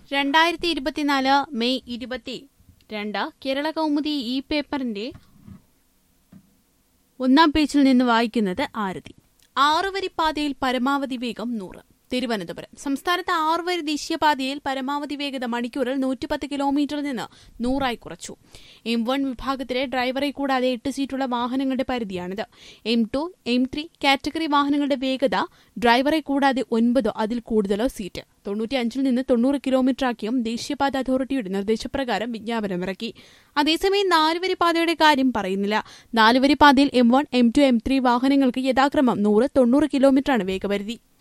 രണ്ടായിരത്തി ഇരുപത്തിനാല് മെയ് ഇരുപത്തി രണ്ട് കേരള കൗമുദി ഈ പേപ്പറിന്റെ ഒന്നാം പേജിൽ നിന്ന് വായിക്കുന്നത് ആരതി ആറുവരി പാതയിൽ പരമാവധി വേഗം നൂറ് തിരുവനന്തപുരം സംസ്ഥാനത്ത് ആറുവരി ദേശീയപാതയിൽ പരമാവധി വേഗത മണിക്കൂറിൽ നൂറ്റിപ്പത്ത് കിലോമീറ്ററിൽ നിന്ന് നൂറായി കുറച്ചു എം വൺ വിഭാഗത്തിലെ ഡ്രൈവറെ കൂടാതെ എട്ട് സീറ്റുള്ള വാഹനങ്ങളുടെ പരിധിയാണിത് M two M three category വാഹനങ്ങളുടെ വേഗത ഡ്രൈവറെ കൂടാതെ ഒൻപതോ അതിൽ കൂടുതലോ സീറ്റ് തൊണ്ണൂറ്റിയഞ്ചിൽ നിന്ന് തൊണ്ണൂറ് കിലോമീറ്ററാക്കിയും ദേശീയപാത അതോറിറ്റിയുടെ നിർദ്ദേശപ്രകാരം വിജ്ഞാപനമിറക്കി അതേസമയം നാലുവരി പാതയുടെ കാര്യം പറയുന്നില്ല നാലുവരി പാതയിൽ M one M two M three വാഹനങ്ങൾക്ക് യഥാക്രമം നൂറ് തൊണ്ണൂറ് കിലോമീറ്ററാണ് വേഗപരിധി